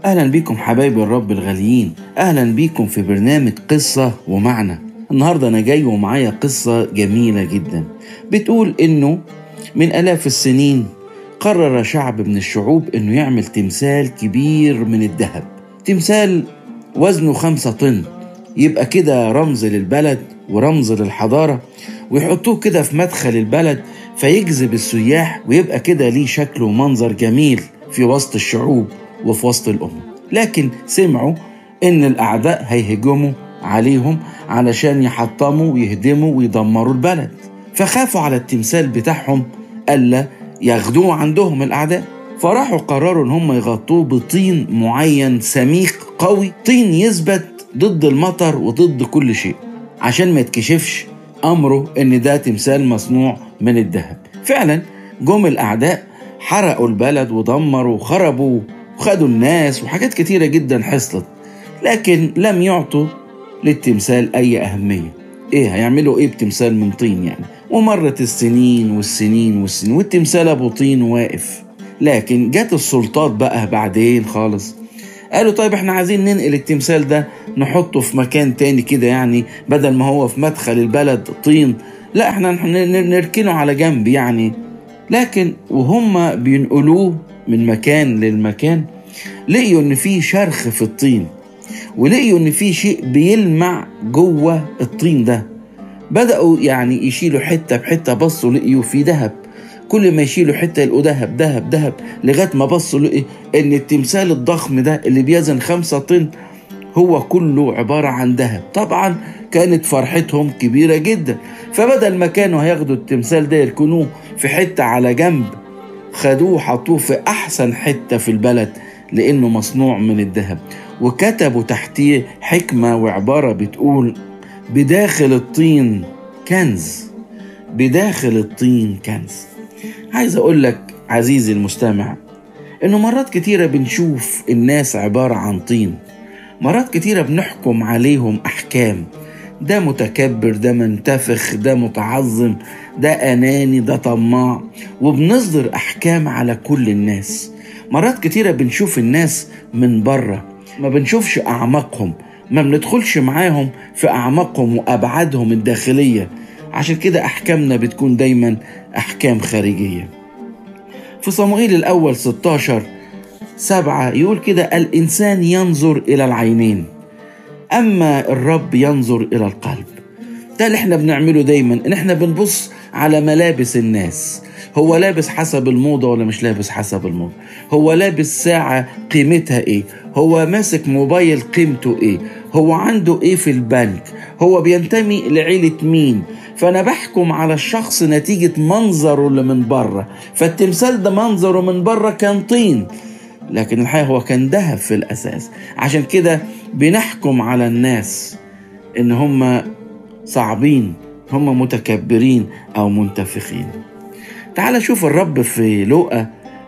أهلا بيكم حبايب الرب الغاليين أهلا بيكم في برنامج قصة ومعنى النهاردة أنا جاي ومعايا قصة جميلة جدا بتقول إنه من آلاف السنين قرر شعب من الشعوب إنه يعمل تمثال كبير من الذهب تمثال وزنه خمسة طن يبقى كده رمز للبلد ورمز للحضارة ويحطوه كده في مدخل البلد فيجذب السياح ويبقى كده ليه شكل ومنظر جميل في وسط الشعوب وفي وسط الأمم لكن سمعوا إن الأعداء هيهجموا عليهم علشان يحطموا ويهدموا ويدمروا البلد فخافوا على التمثال بتاعهم ألا ياخدوه عندهم الأعداء فراحوا قرروا إن هم يغطوه بطين معين سميك قوي طين يثبت ضد المطر وضد كل شيء عشان ما يتكشفش أمره إن ده تمثال مصنوع من الذهب فعلا جم الأعداء حرقوا البلد ودمروا وخربوا وخدوا الناس وحاجات كتيرة جدا حصلت لكن لم يعطوا للتمثال أي أهمية إيه هيعملوا إيه بتمثال من طين يعني ومرت السنين والسنين والسنين والتمثال أبو طين واقف لكن جت السلطات بقى بعدين خالص قالوا طيب احنا عايزين ننقل التمثال ده نحطه في مكان تاني كده يعني بدل ما هو في مدخل البلد طين لا احنا نركنه على جنب يعني لكن وهم بينقلوه من مكان للمكان لقيوا ان في شرخ في الطين ولقيوا ان في شيء بيلمع جوه الطين ده بدأوا يعني يشيلوا حتة بحتة بصوا لقيوا في ذهب كل ما يشيلوا حتة يلقوا ذهب ذهب ذهب لغاية ما بصوا لقي ان التمثال الضخم ده اللي بيزن خمسة طن هو كله عبارة عن ذهب طبعا كانت فرحتهم كبيرة جدا فبدل ما كانوا هياخدوا التمثال ده يركنوه في حتة على جنب خدوه حطوه في أحسن حتة في البلد لأنه مصنوع من الذهب وكتبوا تحتيه حكمة وعبارة بتقول بداخل الطين كنز بداخل الطين كنز عايز أقول لك عزيزي المستمع إنه مرات كتيرة بنشوف الناس عبارة عن طين مرات كتيرة بنحكم عليهم أحكام ده متكبر ده منتفخ ده متعظم ده أناني ده طماع وبنصدر أحكام على كل الناس مرات كتيرة بنشوف الناس من بره ما بنشوفش أعماقهم ما بندخلش معاهم في أعماقهم وأبعادهم الداخلية عشان كده أحكامنا بتكون دايما أحكام خارجية في صموئيل الأول 16 سبعة يقول كده الإنسان ينظر إلى العينين أما الرب ينظر إلى القلب ده اللي احنا بنعمله دايما ان احنا بنبص على ملابس الناس هو لابس حسب الموضة ولا مش لابس حسب الموضة هو لابس ساعة قيمتها ايه هو ماسك موبايل قيمته ايه هو عنده ايه في البنك هو بينتمي لعيلة مين فانا بحكم على الشخص نتيجة منظره اللي من بره فالتمثال ده منظره من بره كان طين لكن الحقيقة هو كان ذهب في الأساس عشان كده بنحكم على الناس إن هم صعبين هم متكبرين أو منتفخين تعال شوف الرب في لوقا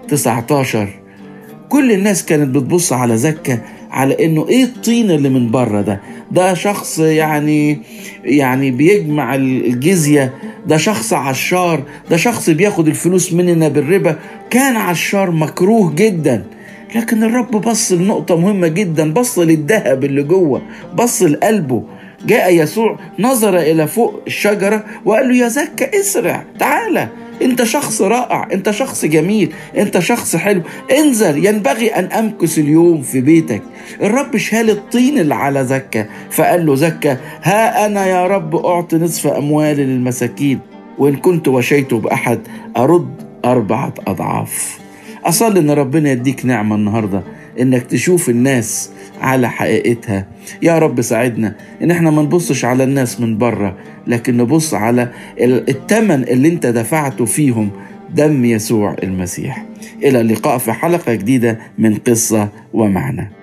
19 كل الناس كانت بتبص على زكا على انه ايه الطين اللي من بره ده ده شخص يعني يعني بيجمع الجزيه ده شخص عشار ده شخص بياخد الفلوس مننا بالربا كان عشار مكروه جدا لكن الرب بص لنقطة مهمة جدا بص للذهب اللي جوه بص لقلبه جاء يسوع نظر إلى فوق الشجرة وقال له يا زكا اسرع تعالى انت شخص رائع انت شخص جميل انت شخص حلو انزل ينبغي ان امكث اليوم في بيتك الرب شال الطين اللي على زكا فقال له زكا ها انا يا رب اعطي نصف اموالي للمساكين وان كنت وشيت باحد ارد اربعه اضعاف اصلي ان ربنا يديك نعمه النهارده انك تشوف الناس على حقيقتها يا رب ساعدنا ان احنا ما نبصش على الناس من بره لكن نبص على الثمن اللي انت دفعته فيهم دم يسوع المسيح الى اللقاء في حلقه جديده من قصه ومعنى